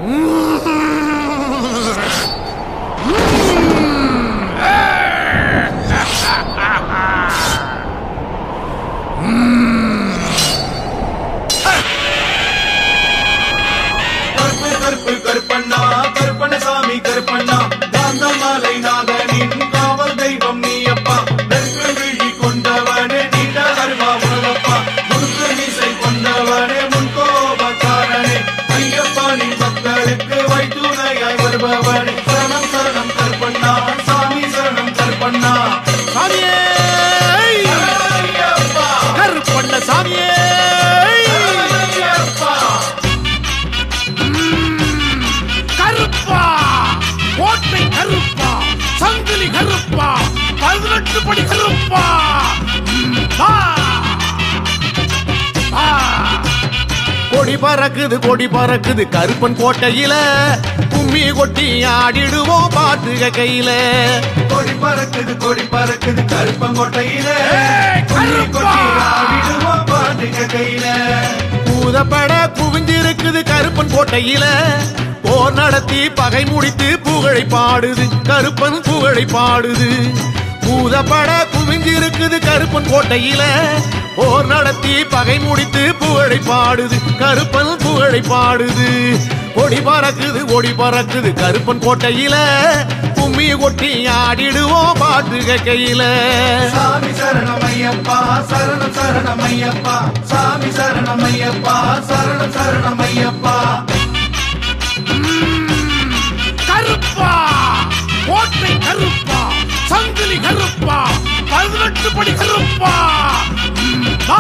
கருப்பு கருப்பு கருப்பண்ணா கருப்பண்ணசாமி கருப்பண்ணா காந்தமாலை நாதனின் காவல் தெய்வம் நீயப்பா நெருப்பு விழி கொண்டவனே நீட அருவா உலகப்பா முழுக்க மீசை கொண்டவனே முன்கோபக்காரனே ஐயப்பா நீ பக்தருக்கு வைத்துணையாய் வருபவனே சரணம் சரணம் கருப்பண்ணா சாமி சரணம் கருப்பண்ணா சாமியே ஐயப்பா கருப்பண்ண சாமியே ஐயப்பா கருப்பா கோட்டை கருப்பா சங்கிலி கருப்பா பதினெட்டு படி கருப்பா ம், வா. வா. கொடி பறக்குது கொடி பறக்குது கருப்பன் கோட்டையில கும்மி கொட்டி ஆடிடுவோம் பாட்டுக கையில கொடி பறக்குது கொடி பறக்குது கருப்பங்கோட்டையில ஏய், கொடி கருப்பா! கொடி ஆடிடுவோம் பாட்டுங்க கையில பூதப்பட குவிஞ்சிருக்குது கருப்பன் கோட்டையில போர் நடத்தி பகை முடித்து புகழை பாடுது கருப்பன் புகழை பாடுது பூதப்பட குவிஞ்சிருக்குது கருப்பன் கோட்டையில போர் நடத்தி பகை முடித்து புகழை பாடுது கருப்பன் புகழை பாடுது கொடி பறக்குது கொடி பறக்குது கருப்பன் கோட்டையில கும்மி கொட்டி ஆடிடுவோம் பாட்டுக கையில சாமி சரணமையப்பா சரணம் சரணமையப்பா சாமி சரணமையப்பா சரணம் சரணமையப்பா கருப்பா கோட்டை கருப்பா சங்கிலி கருப்பா பதினெட்டு படி கருப்பா ம், வா.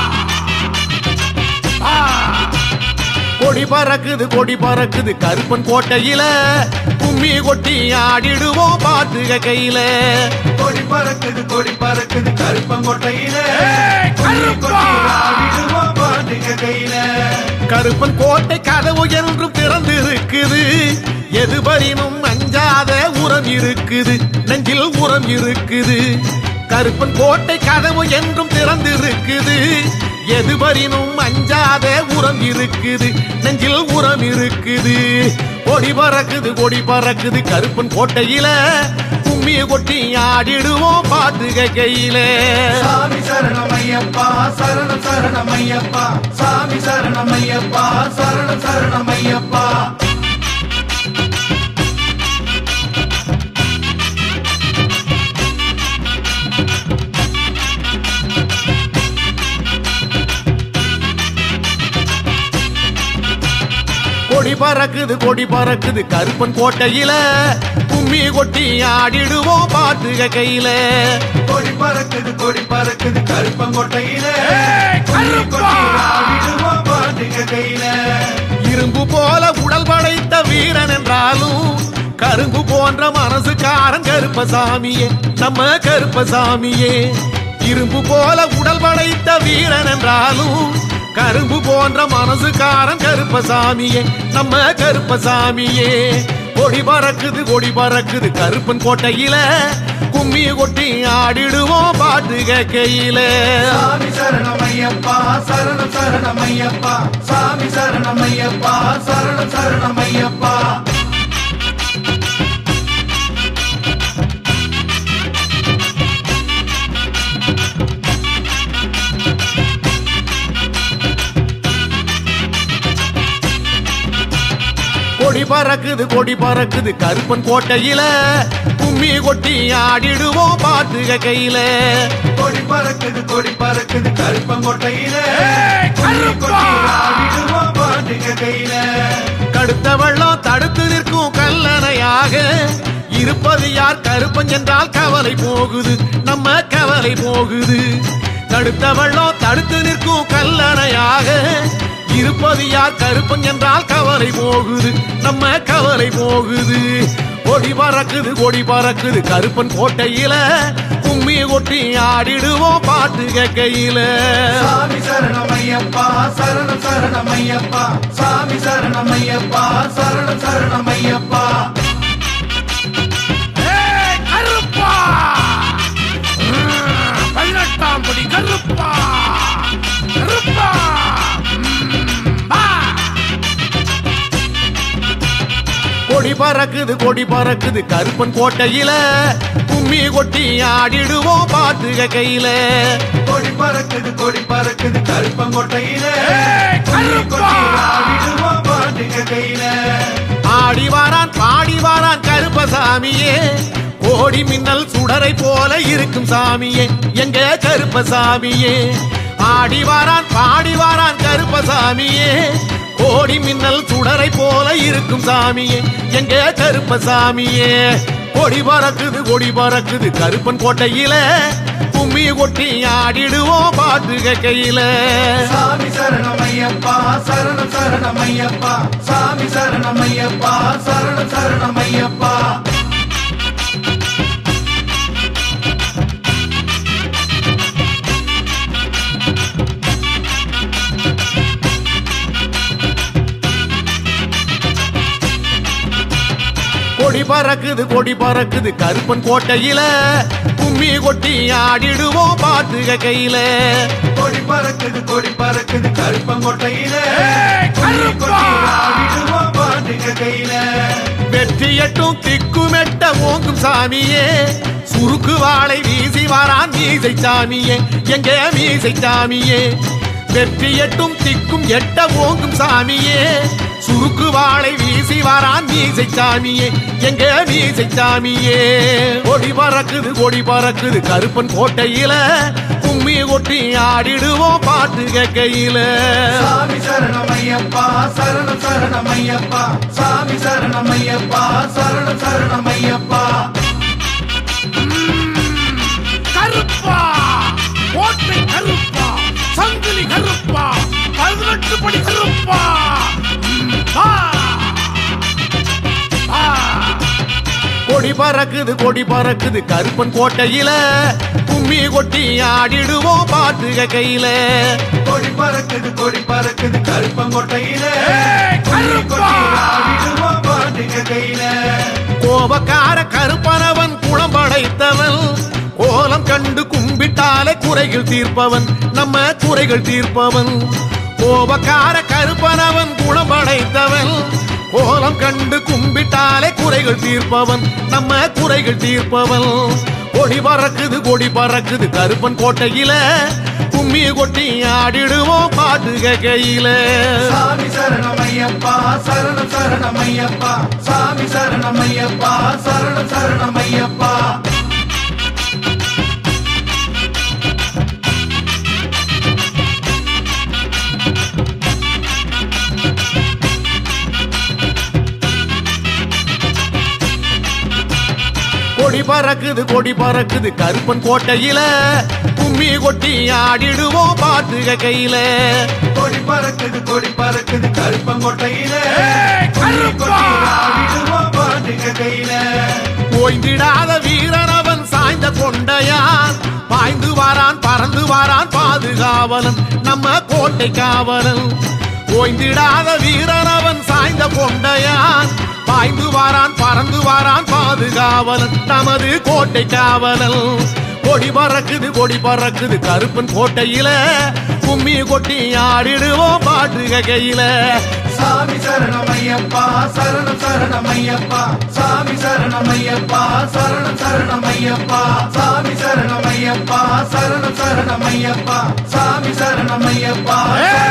வா. கொடி பறக்குது கொடி பறக்குது கருப்பன் கோட்டையில கும்மி கொட்டி ஆடிடுவோம் பாட்டுக கையில கொடி பறக்குது கொடி பறக்குது கருப்பங்கோட்டையில ஏய், கொடி கருப்பா! கொடி ஆடிடுவோம் பாட்டுங்க கையில கருப்பன் கோட்டை கதவு என்றும் திறந்து இருக்குது எதுவரினும் அஞ்சாத உரம் இருக்குது நெஞ்சில் உரம் இருக்குது கருப்பன் கோட்டை கதவு என்றும் திறந்து இருக்குது எதுவரினும் அஞ்சாத உரம் இருக்குது நெஞ்சில் உரம் இருக்குது கொடி பறக்குது கொடி பறக்குது கருப்பன் கோட்டையில கும்மிய கொட்டி ஆடிடுவோம் பாட்டுக கையில சாமி சரணமையப்பா சரணம் சரணமையப்பா சாமி சரணமையப்பா சரணம் சரணமையப்பா கொடி பறக்குது கொடி பறக்குது கருப்பன் கோட்டையில கும்மி கொட்டி ஆடிடுவோம் பாட்டுக கையில கொடி பறக்குது கொடி பறக்குது கருப்பங்கோட்டையில ஏய், கொடி கருப்பா! கொடி ஆடிடுவோம் பாட்டுங்க கையில இரும்பு போல உடல் படைத்த வீரன் என்றாலும் கரும்பு போன்ற மனசுக்காரன் கருப்பசாமியே நம்ம கருப்பசாமியே இரும்பு போல உடல் படைத்த வீரன் என்றாலும் கரும்பு போன்ற மனசுக்காரன் கருப்பசாமியே நம்ம கருப்பசாமியே கொடி பறக்குது கொடி பறக்குது கருப்பன் கோட்டையில கும்மி கொட்டி ஆடிடுவோம் பாட்டுக கையில சாமி சரணமையப்பா சரணம் சரணமையப்பா சாமி சரணமையப்பா சரணம் சரணமையப்பா கொடி பறக்குது கொடி பறக்குது கருப்பன் கோட்டையில கும்மி கொட்டி ஆடிடுவோம் பாட்டுக கையில கொடி பறக்குது கொடி பறக்குது கருப்பங்கோட்டையில ஏய், கொடி கருப்பா! கொடி ஆடிடுவோம் பாட்டுங்க கையில கடுத்த வெள்ளம் தடுத்து நிற்கும் கல்லணையாக இருப்பது யார் கருப்பன் என்றால் கவலை போகுது நம்ம கவலை போகுது தடுத்த வெள்ளம் தடுத்து நிற்கும் கல்லணையாக இருப்பது யார் கருப்பன் என்றால் கவலை போகுது நம்ம கவலை போகுது கொடி பறக்குது கொடி பறக்குது கருப்பன் கோட்டையில கும்மி கொட்டி ஆடிடுவோம் பாட்டுக கையில சாமி சரணமையப்பா சரணம் சரணமையப்பா சாமி சரணமையப்பா சரணம் சரணமையப்பா ஏய், கருப்பா ம், பதினெட்டாம் படி கருப்பா கருப்பா ம், வா. கொடி பறக்குது கொடி பறக்குது கருப்பன் கோட்டையில கும்மி கொட்டி ஆடிடுவோம் பாட்டுக கையில கொடி பறக்குது கொடி பறக்குது கருப்பங்கோட்டையில ஏய், கொடி கருப்பா! கொட்டி ஆடிடுவோம் பாட்டுக கையில ஆடி வாரான் பாடி வாரான் கருப்பசாமியே கோடி மின்னல் சுடரை போல இருக்கும் சாமியே எங்க கருப்பசாமியே ஆடி வாரான் பாடி வாரான் கருப்பசாமியே கோடி மின்னல் சுடரை போல இருக்கும் சாமியே எங்க கருப்பசாமியே கொடி பறக்குது கொடி பறக்குது கருப்பன் கோட்டையில கும்மி கொட்டி ஆடிடுவோம் பாட்டுக கையில சாமி சரணமையப்பா சரணம் சரணமையப்பா சாமி சரணமையப்பா சரணம் சரணமையப்பா கொடி பறக்குது கொடி பறக்குது கருப்பன் கோட்டையில கும்மி கொட்டி ஆடிடுவோம் பாட்டுக கையில கொடி பறக்குது கொடி பறக்குது கருப்பங்கோட்டையில ஏய், கொடி கருப்பா! கொட்டி ஆடிடுவோம் பாட்டுக கையில வெற்றி எட்டும் திக்குமெட்ட ஓங்கும் சாமியே சுருக்கு வாளை வீசி வாரான் மீசை சாமியே எங்க மீசை சாமியே வெற்றி எட்டும் திக்கும் எட்ட ஓங்கும் சாமியே சுருக்கு வாளை வீசி வாரான் மீசை சாமியே எங்க மீசை சாமியே கொடி பறக்குது கொடி பறக்குது கருப்பன் கோட்டையில கும்மி கொட்டி ஆடிடுவோம் பாட்டு கையில சாமி சரணமையப்பா சரணம் சரணமையப்பா சாமி சரணமையப்பா சரணம் சரணமையப்பா கருப்பா கோட்டை கருப்பா சங்கிலி கருப்பா பதினெட்டு படி கருப்பா ம், வா. வா. கொடி பறக்குது கொடி பறக்குது கருப்பன் கோட்டையில கும்மி கொட்டி ஆடிடுவோம் பாட்டுக கையில கொடி பறக்குது கொடி பறக்குது கருப்பங்கோட்டையில ஏய், கொடி கருப்பா! கொட்டி ஆடிடுவோம் பாட்டுக கையில கோபக்கார கருப்பனவன் குளம் படைத்தவன் கோலம் கண்டு கும்பிட்டாலே குறைகள் தீர்ப்பவன் நம்ம குறைகள் தீர்ப்பவன் கோபக்கார கருப்பனவன் குணம் படைத்தவன் கோலம் கண்டு கும்பிட்டாலே குறைகள் தீர்ப்பவன் நம்ம குறைகள் தீர்ப்பவன் கொடி பறக்குது கொடி பறக்குது கருப்பன் கோட்டையில கும்மி கொட்டி ஆடிடுவோம் பாட்டுக கையில சாமி சரணமையப்பா சரணம் சரணமையப்பா சாமி சரணமையப்பா சரணம் சரணமையப்பா கொடி பறக்குது கொடி பறக்குது கருப்பன் கோட்டையில கும்மி கொட்டி ஆடிடுவோம் பாட்டுக கையில கொடி பறக்குது கொடி பறக்குது கருப்பங்கோட்டையில ஏய், கொடி கருப்பா! கொட்டி ஆடிடுவோம் பாட்டுக கையில ஓய்ந்திடாத வீரனவன் சாய்ந்த கொண்டையான் பாய்ந்து வாரான் பறந்து வாரான் பாதுகாவலன் நம்ம கோட்டை காவலன் ஓய்ந்திடாத வீரனவன் சாய்ந்த கொண்டையான் பாய்ந்து வாரான் பறந்து வாரான் பாதுகாவலன் நமது கோட்டை காவலன் கொடி பறக்குது கொடி பறக்குது கருப்பன் கோட்டையில கும்மி கொட்டி ஆடிடுவோம் பாட்டுக கையில சாமி சரணமையப்பா சரணம் சரணமையப்பா சாமி சரணமையப்பா சரணம் சரணமையப்பா சாமி சரணமையப்பா சரணம் சரணமையப்பா சாமி சரணமையப்பா ஏய்,